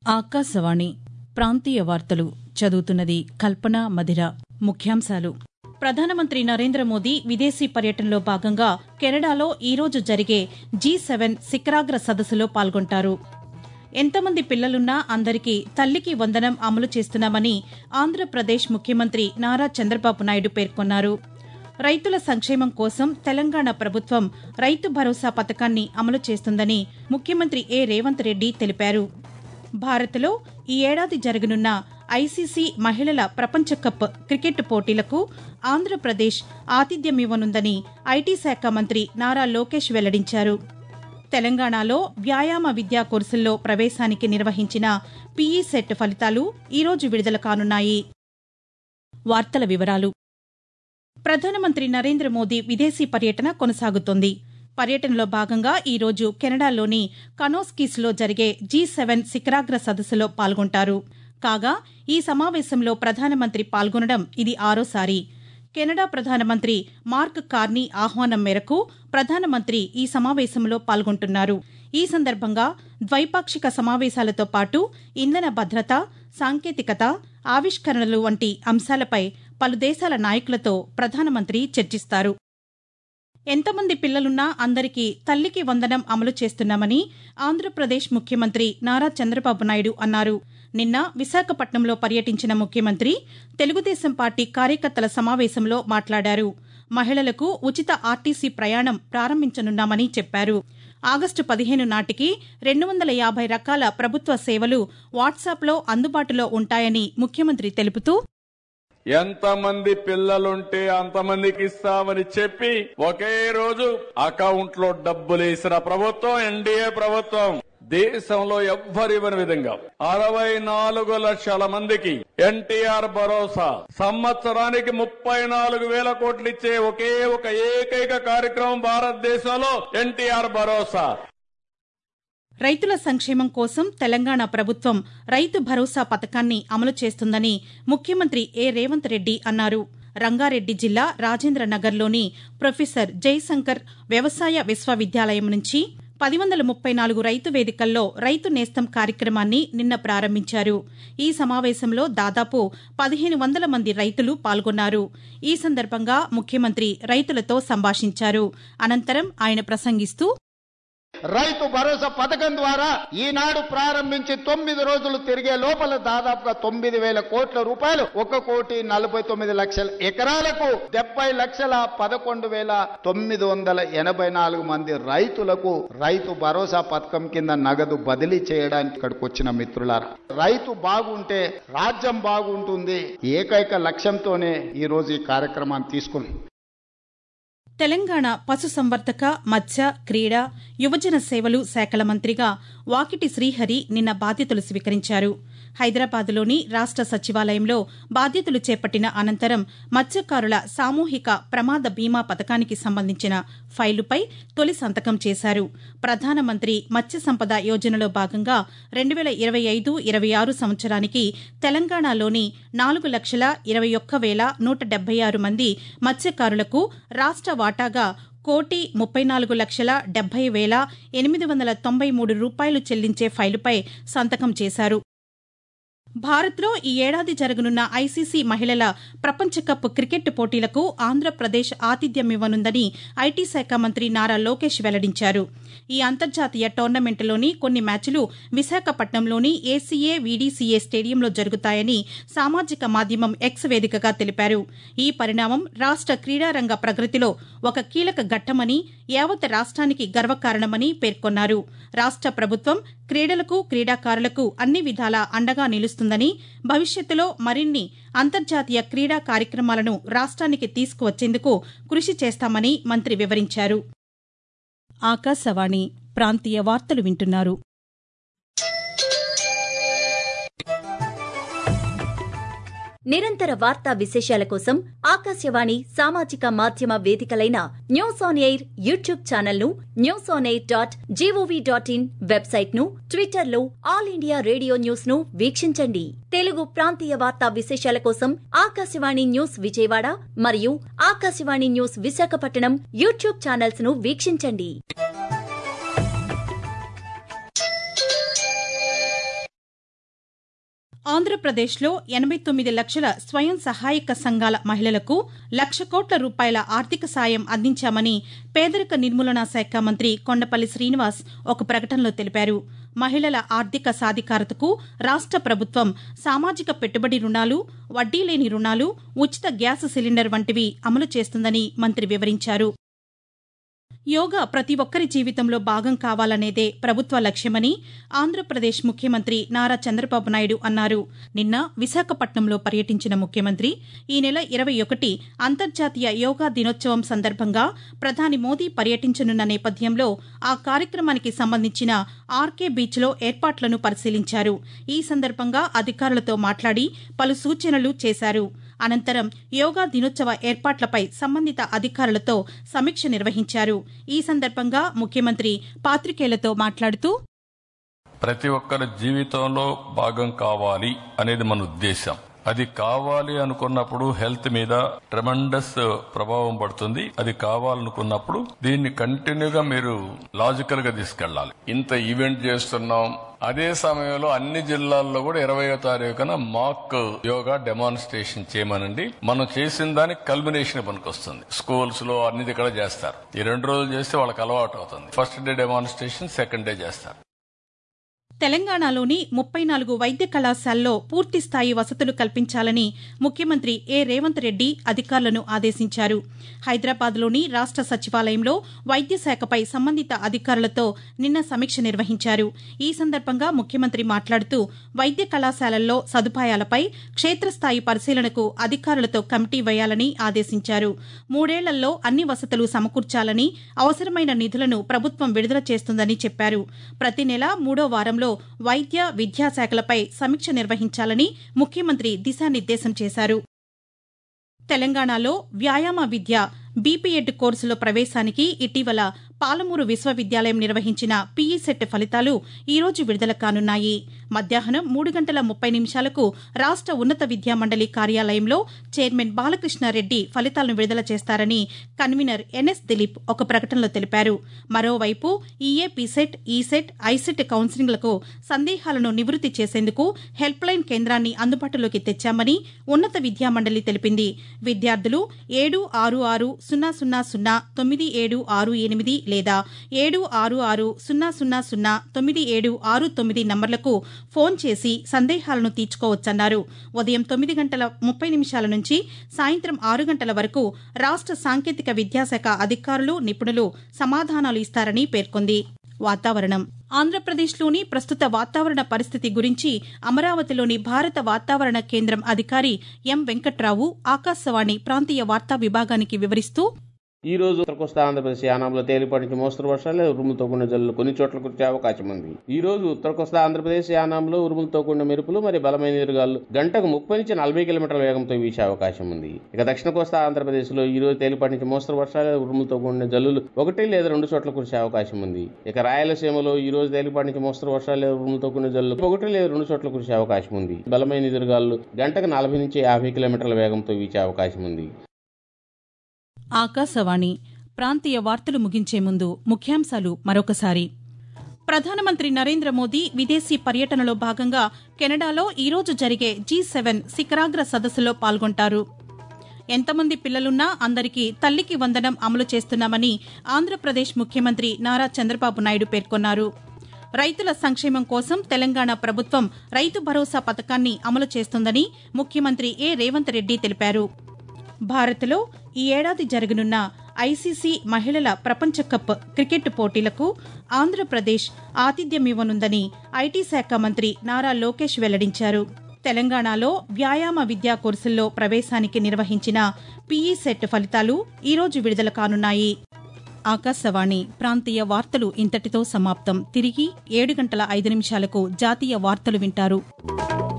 ఆకాశవాణి ప్రాంతీయ వార్తలు చదువుతున్నది కల్పన మధిర ముఖ్యాంశాలు ప్రధానమంత్రి నరేంద్ర మోదీ విదేశీ పర్యటనలో భాగంగా కెనడాలో ఈరోజు జరిగే జీ సెవెన్ శిఖరాగ్ర సదస్సులో పాల్గొంటారు ఎంతమంది పిల్లలున్నా అందరికీ తల్లికి వందనం అమలు చేస్తున్నామని ఆంధ్రప్రదేశ్ ముఖ్యమంత్రి నారా చంద్రబాబు నాయుడు పేర్కొన్నారు రైతుల సంక్షేమం కోసం తెలంగాణ ప్రభుత్వం రైతు భరోసా పథకాన్ని అమలు చేస్తుందని ముఖ్యమంత్రి ఏ రేవంత్ రెడ్డి తెలిపారు భారత్లో ఈ ఏడాది జరగనున్న ఐసీసీ మహిళల ప్రపంచ కప్ క్రికెట్ పోటీలకు ఆంధ్రప్రదేశ్ ఆతిథ్యమివ్వనుందని ఐటీ శాఖ మంత్రి నారా లోకేష్ వెల్లడించారు తెలంగాణలో వ్యాయామ విద్యా కోర్సుల్లో ప్రవేశానికి నిర్వహించిన పీఈ సెట్ ఫలితాలు ఈరోజు విడుదల కానున్నాయి వార్తల వివరాలు ప్రధానమంత్రి నరేంద్ర మోదీ విదేశీ పర్యటన కొనసాగుతోంది పర్యటనలో భాగంగా ఈరోజు కెనడాలోని కనోస్కీస్లో జరిగే జీ సెవెన్ శిఖరాగ్ర సదస్సులో పాల్గొంటారు కాగా ఈ సమావేశంలో ప్రధానమంత్రి పాల్గొనడం ఇది ఆరోసారి కెనడా ప్రధానమంత్రి మార్క్ కార్నీ ఆహ్వానం మేరకు ప్రధానమంత్రి ఈ సమావేశంలో పాల్గొంటున్నారు ఈ సందర్భంగా ద్వైపాక్షిక సమావేశాలతో పాటు ఇంధన భద్రత సాంకేతికత ఆవిష్కరణలు వంటి అంశాలపై పలు దేశాల నాయకులతో ప్రధానమంత్రి చర్చిస్తారు ఎంతమంది పిల్లలున్నా అందరికీ తల్లికి వందనం అమలు చేస్తున్నామని ఆంధ్రప్రదేశ్ ముఖ్యమంత్రి నారా చంద్రబాబు నాయుడు అన్నారు నిన్న విశాఖపట్నంలో పర్యటించిన ముఖ్యమంత్రి తెలుగుదేశం పార్టీ కార్యకర్తల సమావేశంలో మాట్లాడారు మహిళలకు ఉచిత ఆర్టీసీ ప్రయాణం ప్రారంభించనున్నామని చెప్పారు ఆగస్టు పదిహేను నాటికి రెండు వందల యాభై రకాల ప్రభుత్వ సేవలు వాట్సాప్లో అందుబాటులో ఉంటాయని ముఖ్యమంత్రి తెలుపుతూ ఎంతమంది పిల్లలుంటే అంతమందికి ఇస్తామని చెప్పి ఒకే రోజు అకౌంట్ లో డబ్బులు వేసిన ప్రభుత్వం ఎన్డీఏ ప్రభుత్వం దేశంలో ఎవ్వరివ్వని విధంగా అరవై నాలుగు లక్షల మందికి ఎన్టీఆర్ భరోసా సంవత్సరానికి ముప్పై నాలుగు వేల కోట్లు ఇచ్చే ఒకే ఒక ఏకైక కార్యక్రమం భారతదేశంలో ఎన్టీఆర్ భరోసా రైతుల సంక్షేమం కోసం తెలంగాణ ప్రభుత్వం రైతు భరోసా పథకాన్ని అమలు చేస్తుందని ముఖ్యమంత్రి ఏ రేవంత్ రెడ్డి అన్నారు రంగారెడ్డి జిల్లా రాజేంద్ర నగర్లోని ప్రొఫెసర్ జయశంకర్ వ్యవసాయ విశ్వవిద్యాలయం నుంచి పది వందల ముప్పై నాలుగు రైతు వేదికల్లో రైతు నేస్తం కార్యక్రమాన్ని నిన్న ప్రారంభించారు ఈ సమావేశంలో దాదాపు పదిహేను వందల మంది రైతులు పాల్గొన్నారు ఈ సందర్భంగా ముఖ్యమంత్రి రైతులతో సంభాషించారు అనంతరం ఆయన ప్రసంగిస్తూ రైతు భరోసా పథకం ద్వారా ఈనాడు ప్రారంభించి తొమ్మిది రోజులు తిరిగే లోపల దాదాపుగా తొమ్మిది వేల కోట్ల రూపాయలు ఒక కోటి నలభై తొమ్మిది లక్షల ఎకరాలకు డెబ్బై లక్షల పదకొండు వేల తొమ్మిది వందల ఎనభై నాలుగు మంది రైతులకు రైతు భరోసా పథకం కింద నగదు బదిలీ చేయడానికి ఇక్కడికి వచ్చిన మిత్రులారా రైతు బాగుంటే రాజ్యం బాగుంటుంది ఏకైక లక్ష్యంతోనే ఈ రోజు ఈ కార్యక్రమాన్ని తీసుకున్నాం తెలంగాణ పశుసంవర్ధక మత్స్య క్రీడ యువజన సేవలు శాఖల మంత్రిగా వాకిటి శ్రీహరి నిన్న బాధ్యతలు స్వీకరించారు హైదరాబాద్లోని రాష్ట సచివాలయంలో బాధ్యతలు చేపట్టిన అనంతరం మత్స్యకారుల సామూహిక ప్రమాద బీమా పథకానికి సంబంధించిన ఫైలుపై తొలి సంతకం చేశారు ప్రధానమంత్రి మత్స్య సంపద యోజనలో భాగంగా రెండు వేల ఇరవై ఐదు ఇరవై ఆరు సంవత్సరానికి తెలంగాణలోని నాలుగు లక్షల ఇరవై ఒక్క వేల నూట డెబ్బై ఆరు మంది మత్స్యకారులకు రాష్ట వాటాగా కోటి ముప్పై నాలుగు లక్షల డెబ్బై వేల ఎనిమిది వందల తొంభై మూడు రూపాయలు చెల్లించే ఫైలుపై సంతకం చేశారు భారత్లో ఈ ఏడాది జరగనున్న ఐసీసీ మహిళల ప్రపంచ కప్ క్రికెట్ పోటీలకు ఆంధ్రప్రదేశ్ ఆతిథ్యమివ్వనుందని ఐటీ శాఖ మంత్రి నారా లోకేష్ వెల్లడించారు ఈ అంతర్జాతీయ టోర్నమెంటులోని కొన్ని మ్యాచ్లు విశాఖపట్నంలోని ఏసీఏ వీడీసీఏ స్టేడియంలో జరుగుతాయని సామాజిక మాధ్యమం ఎక్స్ వేదికగా తెలిపారు ఈ పరిణామం రాష్ట క్రీడారంగ ప్రగతిలో ఒక కీలక ఘట్టమని యావత్ రాష్ట్రానికి గర్వకారణమని పేర్కొన్నారు రాష్ట ప్రభుత్వం క్రీడలకు క్రీడాకారులకు అన్ని విధాలా అండగా నిలుస్తుందని భవిష్యత్తులో మరిన్ని అంతర్జాతీయ క్రీడా కార్యక్రమాలను రాష్ట్రానికి తీసుకువచ్చేందుకు కృషి చేస్తామని మంత్రి వివరించారు ఆకాశవాణి ప్రాంతీయ వార్తలు వింటున్నారు నిరంతర వార్తా విశేషాల కోసం ఆకాశవాణి సామాజిక మాధ్యమ వేదికలైన news on air YouTube channel ను news on air dot GOV dot in website ను ట్విట్టర్ లో ఆల్ ఇండియా రేడియో న్యూస్ ను వీక్షించండి తెలుగు ప్రాంతీయ వార్తా విశేషాల కోసం ఆకాశవాణి న్యూస్ విజయవాడ మరియు Akashvani news Visakhapatnam YouTube channels ను వీక్షించండి ఆంధ్రప్రదేశ్లో ఎనభై తొమ్మిది లక్షల స్వయం సహాయక సంఘాల మహిళలకు లక్ష కోట్ల రూపాయల ఆర్థిక సాయం అందించామని పేదరిక నిర్మూలనా శాఖ మంత్రి కొండపల్లి శ్రీనివాస్ ఒక ప్రకటనలో తెలిపారు మహిళల ఆర్థిక సాధికారతకు రాష్ట ప్రభుత్వం సామాజిక పెట్టుబడి రుణాలు వడ్డీ లేని రుణాలు ఉచిత గ్యాస్ సిలిండర్ వంటివి అమలు చేస్తుందని మంత్రి వివరించారు యోగా ప్రతి ఒక్కరి జీవితంలో భాగం కావాలనేదే ప్రభుత్వ లక్ష్యమని ఆంధ్రప్రదేశ్ ముఖ్యమంత్రి నారా చంద్రబాబు నాయుడు అన్నారు నిన్న విశాఖపట్నంలో పర్యటించిన ముఖ్యమంత్రి ఈ నెల ఇరవై ఒకటి అంతర్జాతీయ యోగా దినోత్సవం సందర్భంగా ప్రధాని మోదీ పర్యటించనున్న నేపథ్యంలో ఆ కార్యక్రమానికి సంబంధించిన ఆర్కే బీచ్లో ఏర్పాట్లను పరిశీలించారు ఈ సందర్భంగా అధికారులతో మాట్లాడి పలు సూచనలు చేశారు అనంతరం యోగా దినోత్సవ ఏర్పాట్లపై సంబంధిత అధికారులతో సమీక్ష నిర్వహించారు ఈ సందర్భంగా ముఖ్యమంత్రి పాతికేయులతో మాట్లాడుతూ ప్రతి ఒక్కరి జీవితంలో భాగం కావాలి అనేది మన ఉద్దేశం అది కావాలి అనుకున్నప్పుడు హెల్త్ మీద ట్రెమండస్ ప్రభావం పడుతుంది అది కావాలనుకున్నప్పుడు దీన్ని కంటిన్యూగా మీరు లాజికల్ గా తీసుకెళ్లాలి ఇంత ఈవెంట్ చేస్తున్నాం అదే సమయంలో అన్ని జిల్లాల్లో కూడా ఇరవయో తారీఖున మాక్ యోగా డెమాన్స్ట్రేషన్ చేయమనండి మనం చేసిన దానికి కల్మినేషన్ పనికొస్తుంది స్కూల్స్ లో అన్ని ఇక్కడ చేస్తారు ఈ రెండు రోజులు చేస్తే వాళ్ళకి అలవాటు అవుతుంది first day demonstration second day చేస్తారు తెలంగాణలోని ముప్పై నాలుగు వైద్య కళాశాలలో పూర్తిస్థాయి వసతులు కల్పించాలని ముఖ్యమంత్రి ఏ రేవంత్ రెడ్డి అధికారులను ఆదేశించారు హైదరాబాద్లోని రాష్ట సచివాలయంలో వైద్య శాఖపై సంబంధిత అధికారులతో నిన్న సమీక్ష నిర్వహించారు ఈ సందర్భంగా ముఖ్యమంత్రి మాట్లాడుతూ వైద్య కళాశాలల్లో సదుపాయాలపై క్షేత్రస్థాయి పరిశీలనకు అధికారులతో కమిటీ వేయాలని ఆదేశించారు మూడేళ్లలో అన్ని వసతులు సమకూర్చాలని అవసరమైన నిధులను ప్రభుత్వం విడుదల చేస్తుందని చెప్పారు ప్రతి నెల మూడో వారంలో వైద్య విద్యాశాఖలపై సమీక్ష నిర్వహించాలని ముఖ్యమంత్రి దిశానిర్దేశం చేశారు తెలంగాణలో వ్యాయామ విద్య బీపీఎడ్ కోర్సులో ప్రవేశానికి ఇటీవల పాలమూరు విశ్వవిద్యాలయం నిర్వహించిన పీఈ సెట్ ఫలితాలు ఈరోజు విడుదల కానున్నాయి మధ్యాహ్నం మూడు గంటల ముప్పై నిమిషాలకు రాష్ట ఉన్నత విద్యామండలి కార్యాలయంలో చైర్మన్ బాలకృష్ణారెడ్డి ఫలితాలను విడుదల చేస్తారని కన్వీనర్ ఎన్ఎస్ దిలీప్ ఒక ప్రకటనలో తెలిపారు మరోవైపు ఈఏ పీసెట్ ఈసెట్ ఐసెట్ కౌన్సిలింగ్లకు సందేహాలను నివృత్తి చేసేందుకు హెల్ప్ లైన్ కేంద్రాన్ని అందుబాటులోకి తెచ్చామని ఉన్నత విద్యామండలి తెలిపింది విద్యార్థులు ఏడు ఆరు ఆరు సున్నా సున్నా సున్నా తొమ్మిది ఏడు ఆరు ఎనిమిది లేదా ఏడు ఆరు ఆరు సున్నా సున్నా సున్నా తొమ్మిది ఏడు ఆరు తొమ్మిది నంబర్లకు ఫోన్ చేసి సందేహాలను తీర్చుకోవచ్చన్నారు ఉదయం తొమ్మిది గంటల ముప్పై నిమిషాల నుంచి సాయంత్రం ఆరు గంటల వరకు రాష్ట సాంకేతిక విద్యాశాఖ అధికారులు నిపుణులు సమాధానాలు ఇస్తారని పేర్కొంది వాతావరణం ఆంధ్రప్రదేశ్లోని ప్రస్తుత వాతావరణ పరిస్థితి గురించి అమరావతిలోని భారత వాతావరణ కేంద్రం అధికారి ఎం వెంకట్రావు ఆకాశవాణి ప్రాంతీయ వార్తా విభాగానికి వివరిస్తూ ఈ రోజు ఉత్తర కోస్తా ఆంధ్రప్రదేశ్ యానాంలో తేలిపాటి నుంచి మోస్తరు వర్షాలు ఉరుములతో కూడిన జల్లులు కొన్ని చోట్ల కురిసే అవకాశం ఉంది ఈ రోజు ఉత్తర కోస్తా ఆంధ్రప్రదేశ్ యానాంలో ఉరుములతో కూడిన మెరుపులు మరియు బలమైన ఎదురుగాలు గంటకు ముప్పై నుంచి నలభై కిలోమీటర్ల వేగంతో వీచే అవకాశం ఉంది ఇక దక్షిణ కోస్తా ఆంధ్రప్రదేశ్ లో ఈ రోజు తేలిపాటి నుంచి మోస్తరు వర్షాలు ఉరుములతో కూడిన జల్లులు ఒకటి లేదా రెండు చోట్ల కురిసే అవకాశం ఉంది ఇక రాయలసీమలో ఈ రోజు తేలిపాటి నుంచి మోస్తరు వర్షాలు లేదా ఉరుములతో కూడిన జల్లులు ఒకటి లేదా రెండు చోట్ల కురిసే అవకాశం ఉంది బలమైన ఎదురుగాలు గంటకు నలభై నుంచి యాభై కిలోమీటర్ల వేగంతో వీచే అవకాశం ఉంది ఆకాశవాణి ప్రాంతీయ వార్తలు ముగించే ముందు ముఖ్యాంశాలు మరొకసారి ప్రధానమంత్రి నరేంద్ర మోదీ విదేశీ పర్యటనలో భాగంగా కెనడాలో ఈరోజు జరిగే జీ సెవెన్ శిఖరాగ్ర సదస్సులో పాల్గొంటారు ఎంతమంది పిల్లలున్నా అందరికీ తల్లికి వందనం అమలు చేస్తున్నామని ఆంధ్రప్రదేశ్ ముఖ్యమంత్రి నారా చంద్రబాబు నాయుడు పేర్కొన్నారు రైతుల సంక్షేమం కోసం తెలంగాణ ప్రభుత్వం రైతు భరోసా పథకాన్ని అమలు చేస్తోందని ముఖ్యమంత్రి ఏ రేవంత్ రెడ్డి తెలిపారు భారత్లో ఈ ఏడాది జరగనున్న ఐసీసీ మహిళల ప్రపంచ కప్ క్రికెట్ పోటీలకు ఆంధ్రప్రదేశ్ ఆతిథ్యమివ్వనుందని ఐటీ శాఖ మంత్రి నారా లోకేష్ వెల్లడించారు తెలంగాణలో వ్యాయామ విద్యా కోర్సుల్లో ప్రవేశానికి నిర్వహించిన పీఈ సెట్ ఫలితాలు ఈరోజు విడుదల కానున్నాయి ఆకాశవాణి ప్రాంతీయ వార్తలు ఇంతటితో సమాప్తం తిరిగి ఏడు గంటల ఐదు నిమిషాలకు జాతీయ వార్తలు వింటారు